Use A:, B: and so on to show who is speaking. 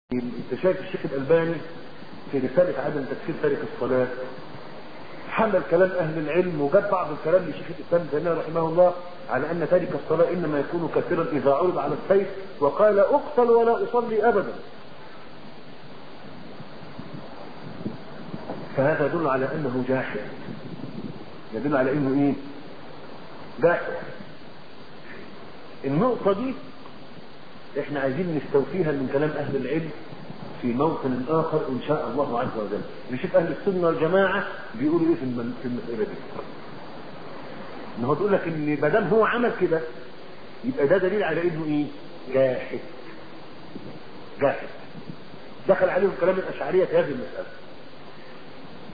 A: انت شايف الشيخ الالباني في رساله عدم تكفير تارك الصلاه حمل كلام اهل العلم وجاب بعض الكلام لشيخ الاسلام ابن تيميه رحمه الله على ان تارك الصلاه انما يكون كافرا اذا عرض على السيف وقال اقتل ولا اصلي ابدا فهذا يدل على انه جاحد يدل على انه ايه جاحد النقطة دي احنا عايزين نستوفيها من كلام اهل العلم في موطن اخر ان شاء الله عز وجل نشوف اهل السنة والجماعة بيقولوا ايه في الم- في المسألة دي ان هو بيقول لك ان ما دام هو عمل كده يبقى ده دليل على انه ايه جاحد جاحد دخل عليهم كلام الاشعرية في هذه المسألة